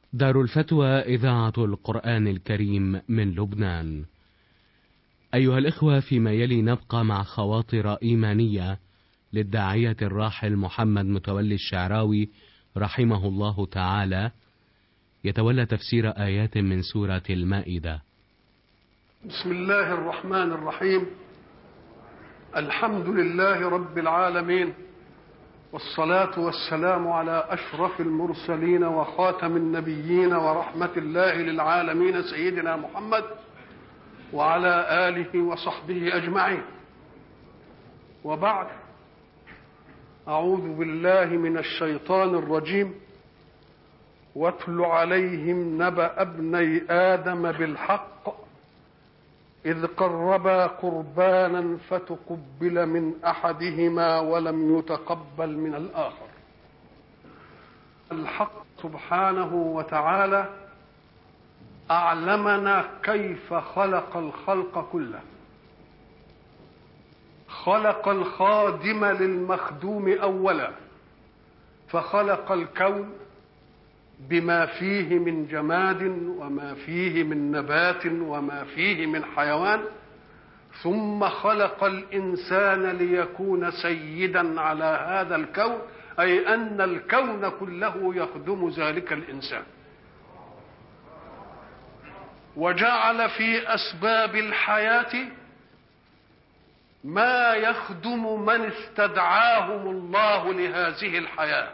دار الفتوى إذاعة القرآن الكريم من لبنان. أيها الإخوة فيما يلي نبقى مع خواطر إيمانية للداعية الراحل محمد متولي الشعراوي رحمه الله تعالى يتولى تفسير آيات من سورة المائدة. بسم الله الرحمن الرحيم الحمد لله رب العالمين والصلاة والسلام على أشرف المرسلين وخاتم النبيين ورحمة الله للعالمين سيدنا محمد وعلى آله وصحبه أجمعين وبعد أعوذ بالله من الشيطان الرجيم واتل عليهم نبأ ابني آدم بالحق إذ قربا قربانا فتقبل من أحدهما ولم يتقبل من الآخر الحق سبحانه وتعالى أعلمنا كيف خلق الخلق كله خلق الخادم للمخدوم أولا فخلق الكون بما فيه من جماد وما فيه من نبات وما فيه من حيوان ثم خلق الانسان ليكون سيدا على هذا الكون اي ان الكون كله يخدم ذلك الانسان وجعل في اسباب الحياه ما يخدم من استدعاهم الله لهذه الحياه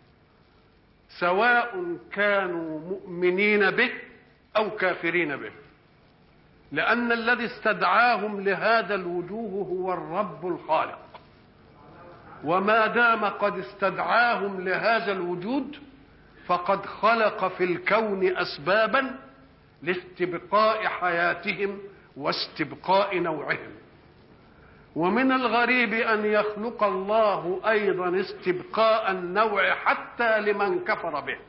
سواء كانوا مؤمنين به او كافرين به لان الذي استدعاهم لهذا الوجوه هو الرب الخالق وما دام قد استدعاهم لهذا الوجود فقد خلق في الكون اسبابا لاستبقاء حياتهم واستبقاء نوعهم ومن الغريب ان يخلق الله ايضا استبقاء النوع حتى لمن كفر به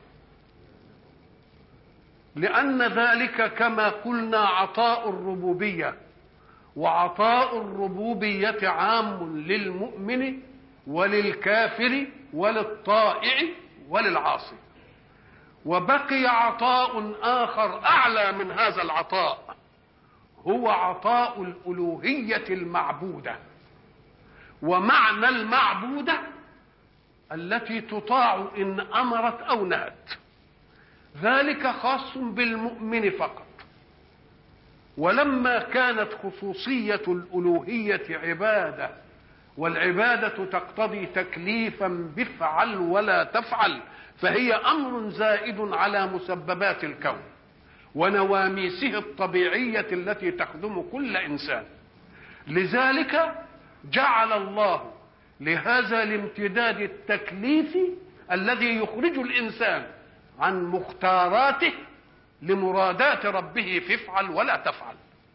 لان ذلك كما قلنا عطاء الربوبيه وعطاء الربوبيه عام للمؤمن وللكافر وللطائع وللعاصي وبقي عطاء اخر اعلى من هذا العطاء هو عطاء الالوهيه المعبوده ومعنى المعبوده التي تطاع ان امرت او نهت ذلك خاص بالمؤمن فقط ولما كانت خصوصيه الالوهيه عباده والعباده تقتضي تكليفا بفعل ولا تفعل فهي امر زائد على مسببات الكون ونواميسه الطبيعيه التي تخدم كل انسان لذلك جعل الله لهذا الامتداد التكليفي الذي يخرج الانسان عن مختاراته لمرادات ربه فافعل ولا تفعل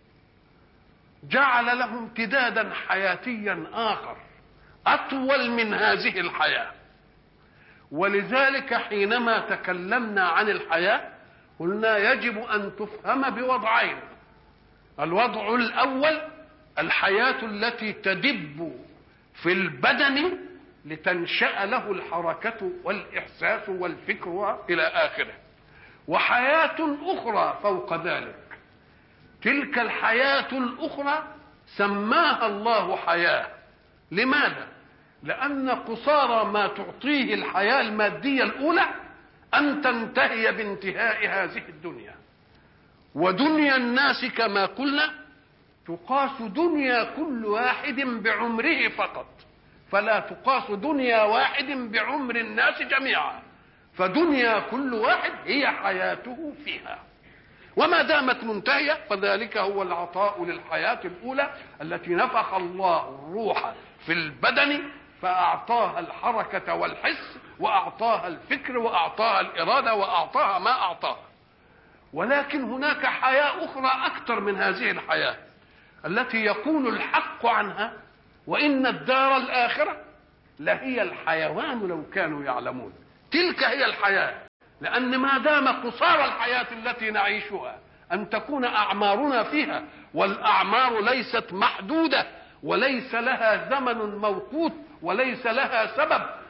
جعل له امتدادا حياتيا اخر اطول من هذه الحياه ولذلك حينما تكلمنا عن الحياه قلنا يجب ان تفهم بوضعين الوضع الاول الحياه التي تدب في البدن لتنشا له الحركه والاحساس والفكر الى اخره وحياه اخرى فوق ذلك تلك الحياه الاخرى سماها الله حياه لماذا لان قصارى ما تعطيه الحياه الماديه الاولى أن تنتهي بانتهاء هذه الدنيا ودنيا الناس كما قلنا تقاس دنيا كل واحد بعمره فقط فلا تقاس دنيا واحد بعمر الناس جميعا فدنيا كل واحد هي حياته فيها وما دامت منتهية فذلك هو العطاء للحياة الأولى التي نفخ الله الروح في البدن فأعطاها الحركة والحس واعطاها الفكر واعطاها الاراده واعطاها ما اعطاها ولكن هناك حياه اخرى اكثر من هذه الحياه التي يقول الحق عنها وان الدار الاخره لهي الحيوان لو كانوا يعلمون تلك هي الحياه لان ما دام قصار الحياه التي نعيشها ان تكون اعمارنا فيها والاعمار ليست محدوده وليس لها زمن موقوت وليس لها سبب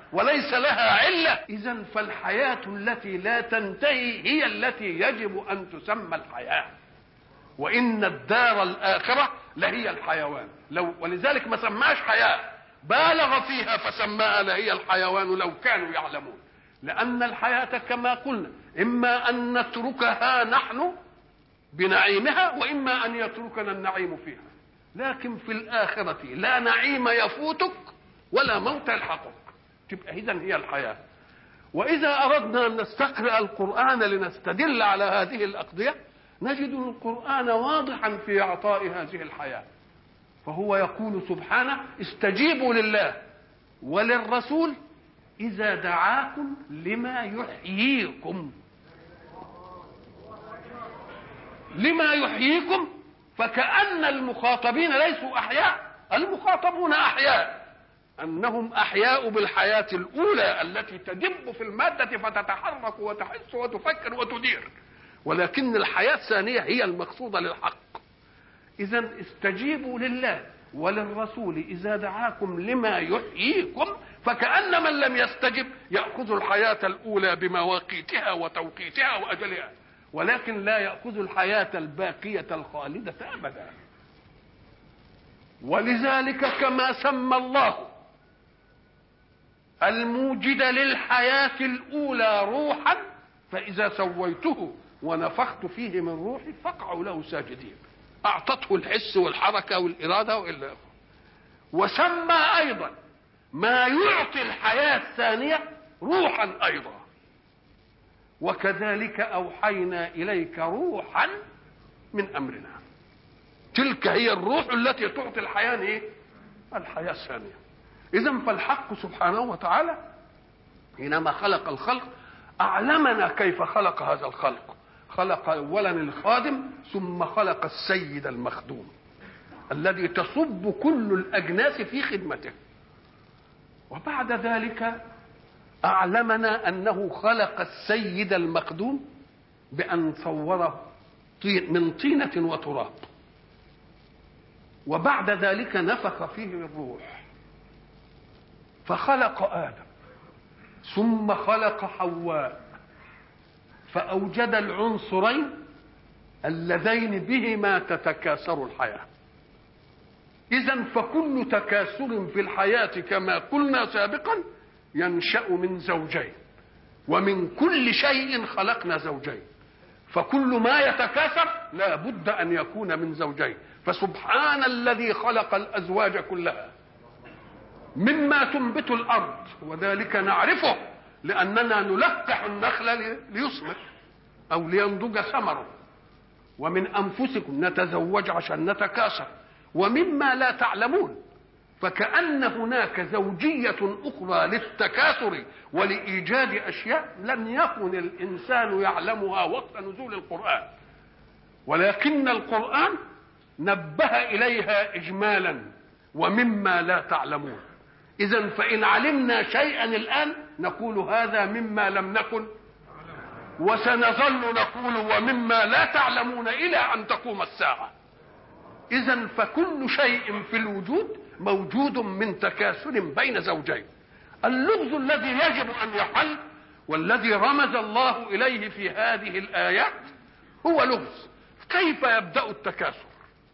وليس لها علة إذا فالحياة التي لا تنتهي هي التي يجب أن تسمى الحياة وإن الدار الآخرة لهي الحيوان لو ولذلك ما سماش حياة بالغ فيها فسماها لهي الحيوان لو كانوا يعلمون لأن الحياة كما قلنا إما أن نتركها نحن بنعيمها وإما أن يتركنا النعيم فيها لكن في الآخرة لا نعيم يفوتك ولا موت يلحقك تبقى إذا هي الحياة وإذا أردنا أن نستقرأ القرآن لنستدل على هذه الأقضية نجد القرآن واضحا في إعطاء هذه الحياة فهو يقول سبحانه استجيبوا لله وللرسول إذا دعاكم لما يحييكم لما يحييكم فكأن المخاطبين ليسوا أحياء المخاطبون أحياء أنهم أحياء بالحياة الأولى التي تدب في المادة فتتحرك وتحس وتفكر وتدير ولكن الحياة الثانية هي المقصودة للحق إذا استجيبوا لله وللرسول إذا دعاكم لما يحييكم فكأن من لم يستجب يأخذ الحياة الأولى بمواقيتها وتوقيتها وأجلها ولكن لا يأخذ الحياة الباقية الخالدة أبدا ولذلك كما سمى الله الموجد للحياة الأولى روحا فإذا سويته ونفخت فيه من روحي فاقعوا له ساجدين أعطته الحس والحركة والإرادة وإلا وسمى أيضا ما يعطي الحياة الثانية روحا أيضا وكذلك أوحينا إليك روحا من أمرنا تلك هي الروح التي تعطي الحياة إيه؟ الحياة الثانية إذا فالحق سبحانه وتعالى حينما خلق الخلق أعلمنا كيف خلق هذا الخلق خلق أولا الخادم ثم خلق السيد المخدوم الذي تصب كل الأجناس في خدمته وبعد ذلك أعلمنا أنه خلق السيد المخدوم بأن صوره من طينة وتراب وبعد ذلك نفخ فيه الروح فخلق آدم ثم خلق حواء فأوجد العنصرين اللذين بهما تتكاثر الحياة إذا فكل تكاثر في الحياة كما قلنا سابقا ينشأ من زوجين ومن كل شيء خلقنا زوجين فكل ما يتكاثر لا بد أن يكون من زوجين فسبحان الذي خلق الأزواج كلها مما تنبت الأرض وذلك نعرفه لأننا نلقح النخل ليصمر أو لينضج ثمره ومن أنفسكم نتزوج عشان نتكاثر ومما لا تعلمون فكأن هناك زوجية أخرى للتكاثر ولإيجاد أشياء لم يكن الإنسان يعلمها وقت نزول القرآن ولكن القرآن نبه إليها إجمالا ومما لا تعلمون إذا فإن علمنا شيئا الآن نقول هذا مما لم نكن وسنظل نقول ومما لا تعلمون إلى أن تقوم الساعة إذا فكل شيء في الوجود موجود من تكاثر بين زوجين اللغز الذي يجب أن يحل والذي رمز الله إليه في هذه الآيات هو لغز كيف يبدأ التكاثر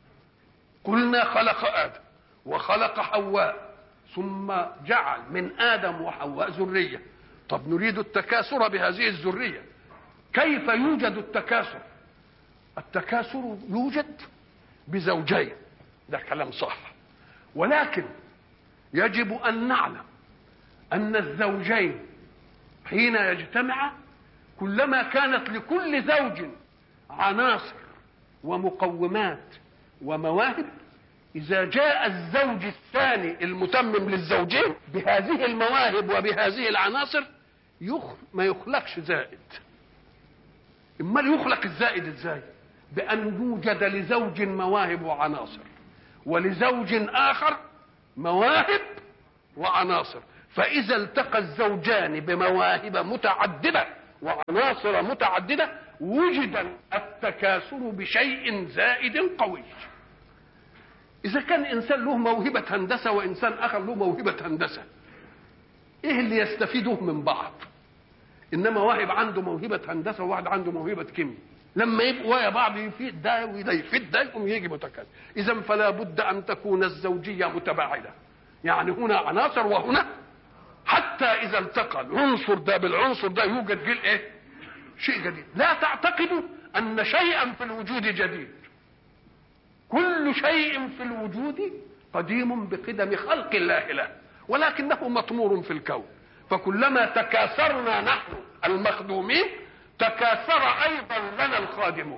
قلنا خلق آدم وخلق حواء ثم جعل من آدم وحواء ذرية طب نريد التكاثر بهذه الذرية كيف يوجد التكاثر التكاثر يوجد بزوجين ده كلام صح ولكن يجب ان نعلم ان الزوجين حين يجتمعا كلما كانت لكل زوج عناصر ومقومات ومواهب اذا جاء الزوج الثاني المتمم للزوجين بهذه المواهب وبهذه العناصر يخ... ما يخلقش زائد امال يخلق الزائد ازاي بأن يوجد لزوج مواهب وعناصر ولزوج آخر مواهب وعناصر فإذا التقى الزوجان بمواهب متعددة وعناصر متعددة وجد التكاثر بشيء زائد قوي إذا كان إنسان له موهبة هندسة وإنسان آخر له موهبة هندسة ايه اللي يستفيدوه من بعض انما واحد عنده موهبه هندسه وواحد عنده موهبه كيمياء لما يبقوا ويا بعض يفيد ده وده يفيد ده يقوم يجي متكامل اذا فلا بد ان تكون الزوجيه متباعده يعني هنا عناصر وهنا حتى اذا التقى العنصر ده بالعنصر ده يوجد جيل ايه شيء جديد لا تعتقدوا ان شيئا في الوجود جديد كل شيء في الوجود قديم بقدم خلق الله له ولكنه مطمور في الكون فكلما تكاثرنا نحن المخدومين تكاثر ايضا لنا الخادمون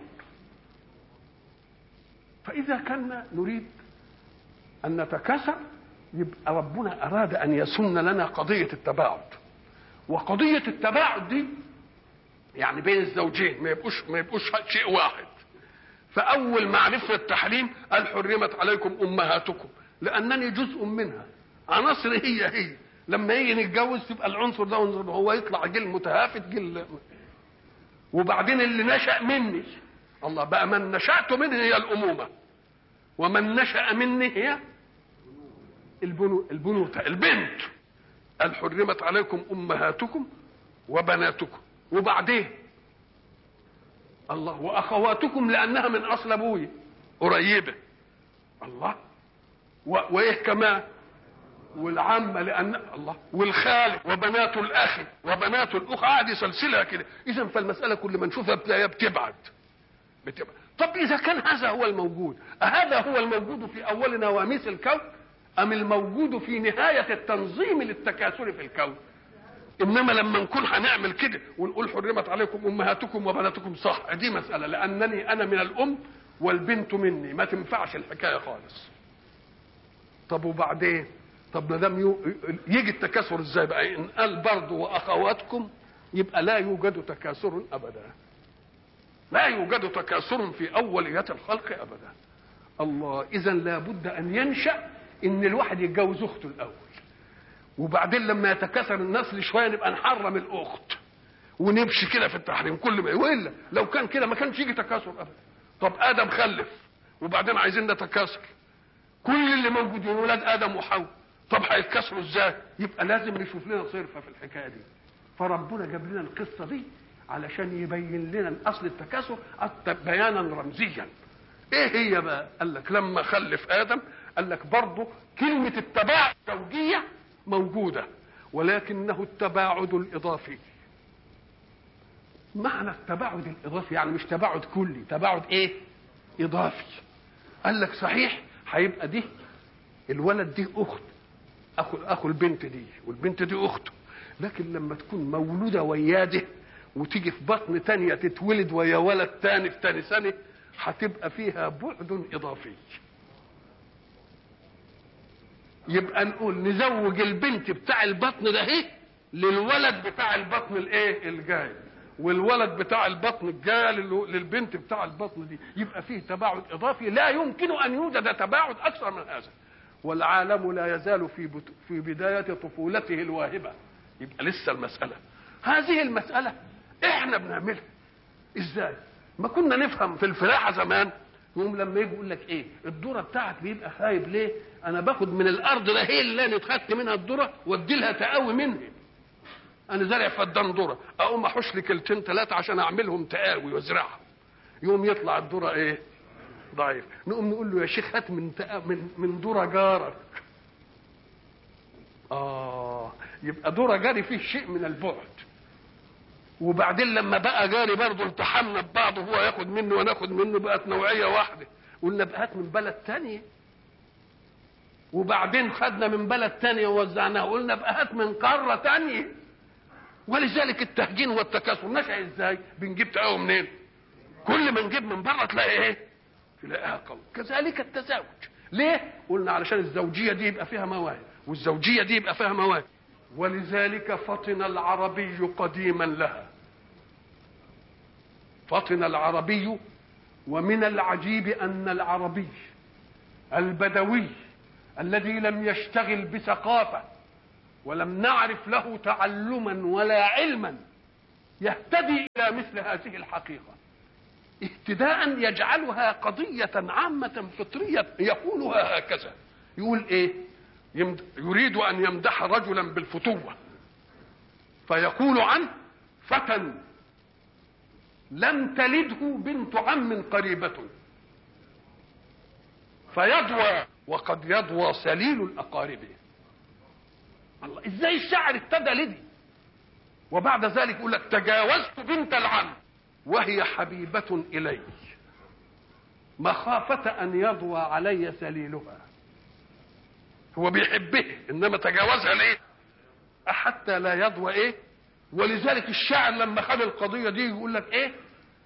فاذا كنا نريد ان نتكاثر يبقى ربنا اراد ان يسن لنا قضيه التباعد وقضيه التباعد دي يعني بين الزوجين ما يبقوش ما يبقوش شيء واحد فاول معرفه التحريم قال حرمت عليكم امهاتكم لانني جزء منها عناصر هي هي لما يجي نتجوز تبقى العنصر ده عنصر هو يطلع جيل متهافت جيل وبعدين اللي نشا مني الله بقى من نشات منه هي الامومه ومن نشا مني هي البنو البنوته البنت قال حرمت عليكم امهاتكم وبناتكم وبعدين الله واخواتكم لانها من اصل ابوي قريبه الله وايه كمان والعمه لان الله والخال وبنات الاخ وبنات الاخ قاعد يسلسلها كده اذا فالمساله كل ما نشوفها بتلاقيها بتبعد بتبعد طب اذا كان هذا هو الموجود أهذا هو الموجود في اول نواميس الكون ام الموجود في نهايه التنظيم للتكاثر في الكون انما لما نكون هنعمل كده ونقول حرمت عليكم امهاتكم وبناتكم صح دي مساله لانني انا من الام والبنت مني ما تنفعش الحكايه خالص طب وبعدين طب ما دام يجي التكاثر ازاي بقى ان قال برضه واخواتكم يبقى لا يوجد تكاثر ابدا لا يوجد تكاثر في اوليات الخلق ابدا الله اذا لابد ان ينشا ان الواحد يتجوز اخته الاول وبعدين لما يتكاثر النسل شويه نبقى نحرم الاخت ونمشي كده في التحريم كل ما والا لو كان كده ما كانش يجي تكاثر ابدا طب ادم خلف وبعدين عايزين نتكاثر كل اللي موجودين ولاد ادم وحواء طب هيتكسروا ازاي يبقى لازم نشوف لنا صرفه في الحكايه دي فربنا جاب لنا القصه دي علشان يبين لنا اصل التكاثر بيانا رمزيا ايه هي بقى قال لك لما خلف ادم قال لك برضه كلمه التباعد الزوجيه موجوده ولكنه التباعد الاضافي معنى التباعد الاضافي يعني مش تباعد كلي تباعد ايه اضافي قال لك صحيح هيبقى دي الولد دي اخت اخو اخو البنت دي والبنت دي اخته لكن لما تكون مولوده وياده وتيجي في بطن تانية تتولد ويا ولد تاني في تاني سنة هتبقى فيها بعد إضافي يبقى نقول نزوج البنت بتاع البطن ده ايه للولد بتاع البطن الايه الجاي والولد بتاع البطن الجاي للبنت بتاع البطن دي يبقى فيه تباعد اضافي لا يمكن ان يوجد تباعد اكثر من هذا والعالم لا يزال في في بدايه طفولته الواهبه يبقى لسه المساله هذه المساله احنا بنعملها ازاي ما كنا نفهم في الفلاحه زمان يقوم لما يجي يقول لك ايه الذره بتاعك بيبقى خايب ليه انا باخد من الارض ده هي اللي انا اتخدت منها الذره وادي لها تقاوي منها انا زارع فدان ذره اقوم احوش لي كلتين ثلاثه عشان اعملهم تقاوي وازرعهم يقوم يطلع الذره ايه ضعيف نقوم نقول له يا شيخ هات من من من ذره جارك اه يبقى ذره جاري فيه شيء من البعد وبعدين لما بقى جاري برضه التحمنا ببعض وهو ياخد منه وناخد منه بقت نوعيه واحده قلنا بقت من بلد تانية وبعدين خدنا من بلد تانية ووزعناها قلنا بقت من قاره تانية ولذلك التهجين والتكاثر نشا ازاي بنجيب تقاوي منين كل ما نجيب من بره تلاقي ايه تلاقيها قوي كذلك التزاوج ليه قلنا علشان الزوجيه دي يبقى فيها مواهب والزوجيه دي يبقى فيها مواهب ولذلك فطن العربي قديما لها فطن العربي ومن العجيب ان العربي البدوي الذي لم يشتغل بثقافه ولم نعرف له تعلما ولا علما يهتدي الى مثل هذه الحقيقه اهتداء يجعلها قضيه عامه فطريه يقولها هكذا يقول ايه يريد ان يمدح رجلا بالفتوه فيقول عنه فتى لم تلده بنت عم قريبة فيضوى وقد يضوى سليل الأقارب الله ازاي الشاعر ابتدى لدي وبعد ذلك يقول لك تجاوزت بنت العم وهي حبيبة إلي مخافة أن يضوى علي سليلها هو بيحبه إنما تجاوزها ليه حتى لا يضوى إيه ولذلك الشاعر لما خد القضية دي يقول لك إيه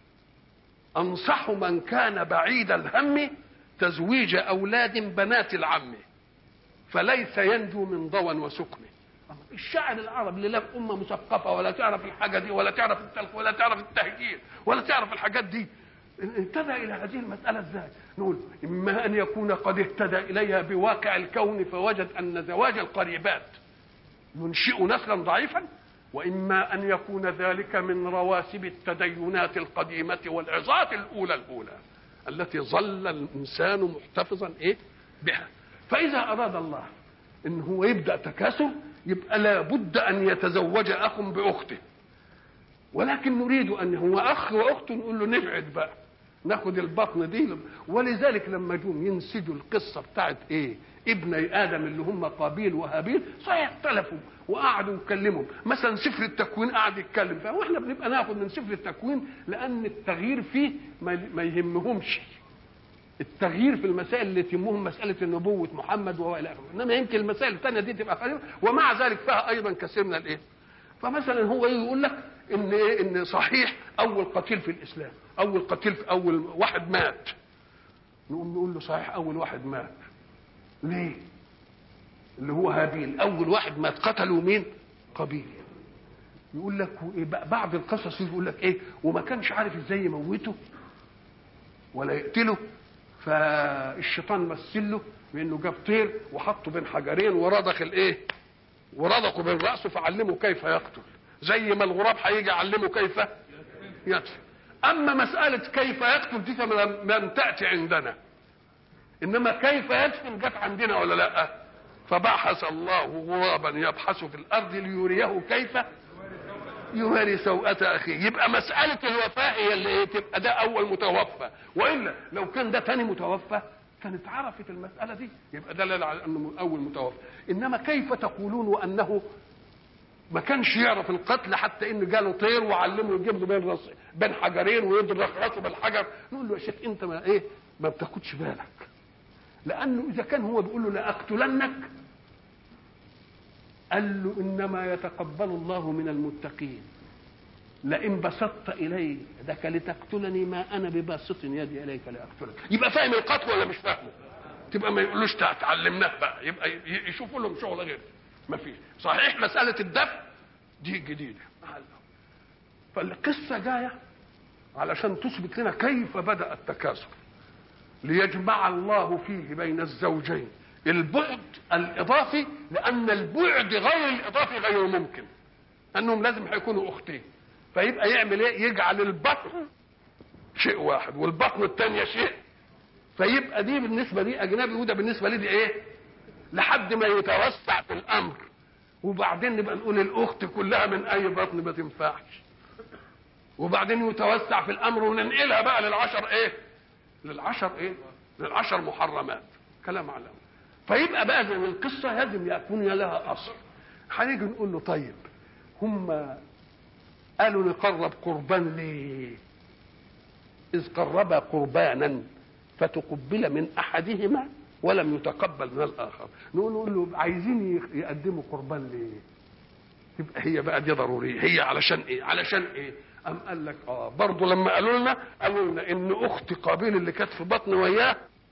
أنصح من كان بعيد الهم تزويج أولاد بنات العم فليس ينجو من ضوى وسكن الشاعر العرب اللي لا أمة مثقفة ولا تعرف الحاجة دي ولا تعرف التلف ولا تعرف التهجير ولا تعرف الحاجات دي انتبه إلى هذه المسألة ازاي نقول إما أن يكون قد اهتدى إليها بواقع الكون فوجد أن زواج القريبات ينشئ نسلا ضعيفا وإما أن يكون ذلك من رواسب التدينات القديمة والعظات الأولى الأولى التي ظل الإنسان محتفظا إيه بها فإذا أراد الله إن هو يبدأ تكاثر يبقى لابد أن يتزوج أخ بأخته ولكن نريد أن هو أخ وأخت نقول له نبعد بقى ناخد البطن دي ولذلك لما جم ينسجوا القصة بتاعت إيه ابني آدم اللي هم قابيل وهابيل صحيح اختلفوا وقعدوا يتكلموا مثلا سفر التكوين قعد يتكلم فيها واحنا بنبقى ناخد من سفر التكوين لأن التغيير فيه ما يهمهمش التغيير في المسائل اللي تهمهم مسألة النبوة محمد وإلى آخره إنما يمكن المسائل الثانية دي تبقى خير ومع ذلك فيها أيضا كثير من الإيه فمثلا هو يقول لك ان ايه ان صحيح اول قتيل في الاسلام اول قتيل في اول واحد مات نقوم نقول له صحيح اول واحد مات ليه اللي هو هابيل اول واحد مات قتلوا مين قبيل يقول لك بعض القصص يقول لك ايه وما كانش عارف ازاي يموته ولا يقتله فالشيطان مثل له بانه جاب طير وحطه بين حجرين ورضخ الايه ورضخه بين راسه فعلمه كيف يقتل زي ما الغراب هيجي يعلمه كيف يدفن اما مساله كيف يقتل دي لم تاتي عندنا انما كيف يدفن جت عندنا ولا لا فبحث الله غرابا يبحث في الارض ليريه كيف يواري سوءة أخيه يبقى مسألة الوفاء هي اللي إيه تبقى ده أول متوفى وإلا لو كان ده تاني متوفى كانت عرفت المسألة دي يبقى دلل على أنه أول متوفى إنما كيف تقولون وأنه ما كانش يعرف القتل حتى انه جاله طير وعلمه يجيب له بين رص بين حجرين ويضرب راسه بالحجر نقول له يا شيخ انت ما ايه ما بتاخدش بالك لانه اذا كان هو بيقول له لاقتلنك قال له انما يتقبل الله من المتقين لئن بسطت الي يدك لتقتلني ما انا بباسط يدي اليك لاقتلك يبقى فاهم القتل ولا مش فاهمه تبقى ما يقولوش تعلمناه بقى يبقى يشوفوا لهم شغل غير ما فيش صحيح مسألة الدفع دي جديدة فالقصة جاية علشان تثبت لنا كيف بدأ التكاثر ليجمع الله فيه بين الزوجين البعد الإضافي لأن البعد غير الإضافي غير ممكن أنهم لازم هيكونوا أختين فيبقى يعمل إيه؟ يجعل البطن شيء واحد والبطن الثانية شيء فيبقى دي بالنسبة دي أجنبي وده بالنسبة لي دي إيه؟ لحد ما يتوسع في الامر وبعدين نبقى نقول الاخت كلها من اي بطن ما تنفعش وبعدين يتوسع في الامر وننقلها بقى للعشر ايه للعشر ايه للعشر محرمات كلام على فيبقى بقى زي القصه لازم يكون لها اصل هنيجي نقول له طيب هم قالوا نقرب قربان ليه اذ قربا قربانا فتقبل من احدهما ولم يتقبل من الاخر نقول نقول له عايزين يقدموا قربان ليه يبقى هي بقى دي ضروريه هي علشان ايه علشان ايه ام قال لك اه برضه لما قالوا لنا قالوا لنا ان اخت قابيل اللي كانت في بطن وياه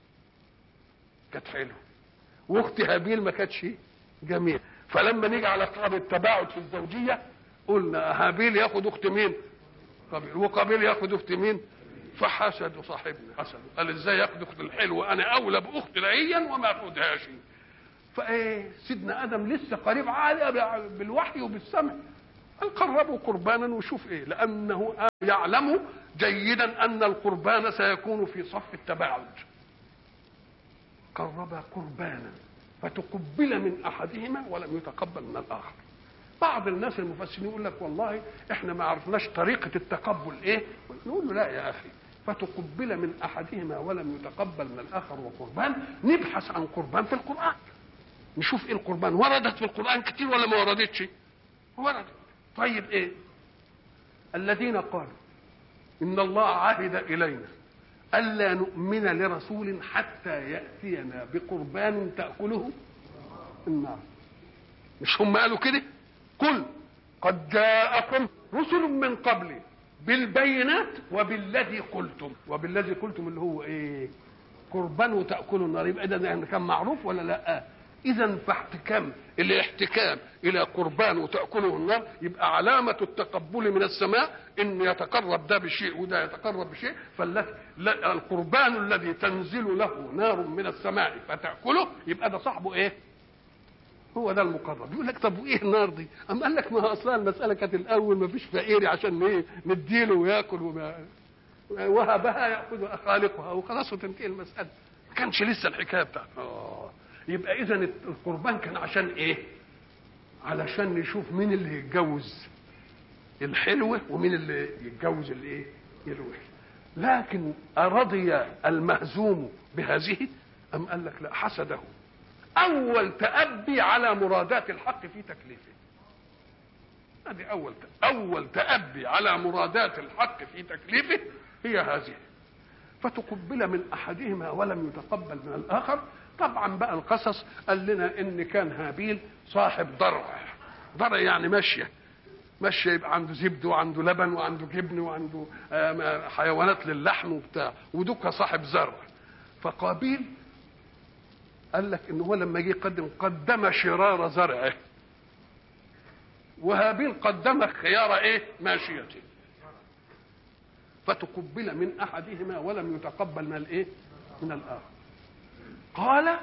كانت حلوه واخت هابيل ما كانتش جميل فلما نيجي على قرب التباعد في الزوجيه قلنا هابيل ياخد اخت مين قابيل وقابيل ياخد اخت مين فحسدوا صاحبنا حسدوا قال ازاي ياخد اخت الحلوه انا اولى باخت العيا وما اخدهاش فايه سيدنا ادم لسه قريب عالي بالوحي وبالسمع قال قربوا قربانا وشوف ايه لانه يعلم جيدا ان القربان سيكون في صف التباعد قربا قربانا فتقبل من احدهما ولم يتقبل من الاخر بعض الناس المفسرين يقول لك والله احنا ما عرفناش طريقه التقبل ايه نقول له لا يا اخي فتقبل من احدهما ولم يتقبل من الاخر وقربان نبحث عن قربان في القران نشوف ايه القربان وردت في القران كتير ولا ما وردتش وردت طيب ايه الذين قالوا ان الله عهد الينا الا نؤمن لرسول حتى ياتينا بقربان تاكله النار مش هم قالوا كده قل قد جاءكم رسل من قبلي بالبينات وبالذي قلتم وبالذي قلتم اللي هو ايه قربان وتاكلوا النار يبقى ده كان معروف ولا لا اذا فاحتكام الاحتكام الى قربان وتاكله النار يبقى علامه التقبل من السماء ان يتقرب ده بشيء وده يتقرب بشيء فالقربان الذي تنزل له نار من السماء فتاكله يبقى ده صاحبه ايه هو ده المقرب يقول لك طب وايه النار دي اما قال لك ما اصلا المساله كانت الاول ما فيش فقير عشان ايه نديله وياكل وما وهبها ياخذ خالقها وخلاص وتنتهي المساله ما كانش لسه الحكايه بتاعته آه. يبقى اذا القربان كان عشان ايه علشان نشوف مين اللي يتجوز الحلوة ومين اللي يتجوز الايه الوحش لكن أرضي المهزوم بهذه أم قال لك لا حسده أول تأبي على مرادات الحق في تكليفه هذه أول أول تأبي على مرادات الحق في تكليفه هي هذه فتقبل من أحدهما ولم يتقبل من الآخر طبعا بقى القصص قال لنا ان كان هابيل صاحب ضرع ضرع يعني ماشيه ماشيه يبقى عنده زبد وعنده لبن وعنده جبن وعنده حيوانات للحم وبتاع ودك صاحب زرع فقابيل قال لك ان هو لما جه يقدم قدم شرار زرعه وهابيل قدم خيار ايه ماشيته فتقبل من احدهما ولم يتقبل من الايه من الاخر قال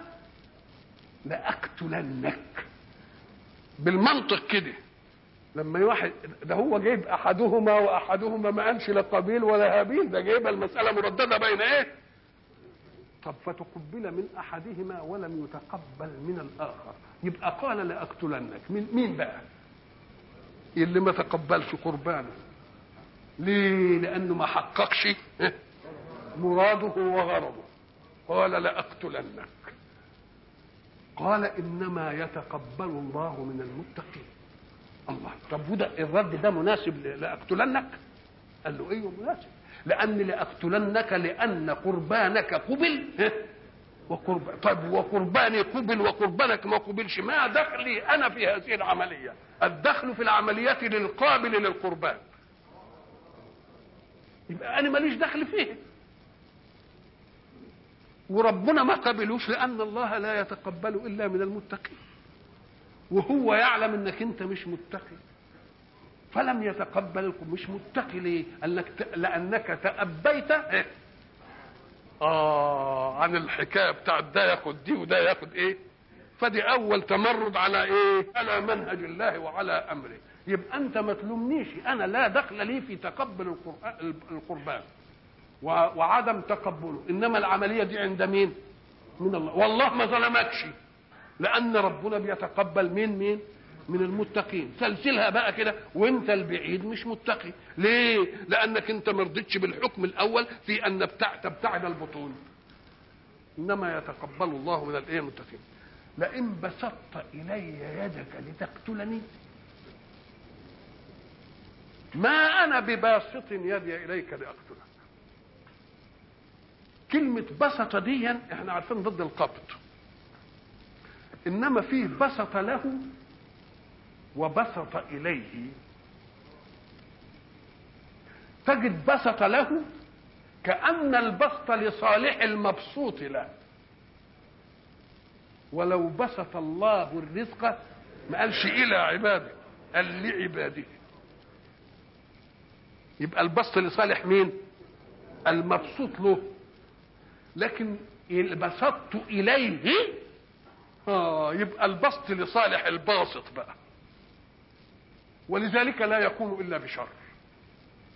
لأقتلنك بالمنطق كده لما واحد ده هو جايب احدهما واحدهما ما قالش لا قابيل ولا هابيل ده جايبها المساله مردده بين ايه؟ طب فتقبل من احدهما ولم يتقبل من الاخر يبقى قال لاقتلنك مين مين بقى؟ اللي ما تقبلش قربانه ليه؟ لانه ما حققش مراده وغرضه قال لأقتلنك قال إنما يتقبل الله من المتقين الله طب وده الرد ده مناسب لأقتلنك قال له ايوه مناسب لأن لأقتلنك لأن قربانك قبل وقرب طيب وقرباني قبل وقربانك ما قبلش ما دخلي أنا في هذه العملية الدخل في العملية للقابل للقربان يبقى أنا ماليش دخل فيه وربنا ما قبلوش لان الله لا يتقبل الا من المتقين وهو يعلم انك انت مش متقي فلم يتقبلكم مش متقي ليه قال لك لانك تابيت اه عن الحكايه بتاعت ده ياخد دي وده ياخد ايه فدي اول تمرد على ايه على منهج الله وعلى امره يبقى انت ما تلومنيش انا لا دخل لي في تقبل القربان وعدم تقبله انما العمليه دي عند مين من الله والله ما ظلمكش لان ربنا بيتقبل مين مين من المتقين سلسلها بقى كده وانت البعيد مش متقي ليه لانك انت ما رضيتش بالحكم الاول في ان تبتعد البطون انما يتقبل الله من الايه المتقين لئن بسطت الي يدك لتقتلني ما انا بباسط يدي اليك لاقتلك كلمة بسط دي احنا عارفين ضد القبض انما فيه بسط له وبسط اليه تجد بسط له كأن البسط لصالح المبسوط له ولو بسط الله الرزق ما قالش إلى عباده قال لعباده يبقى البسط لصالح مين المبسوط له لكن بسطت إليه آه يبقى البسط لصالح الباسط بقى ولذلك لا يكون إلا بشر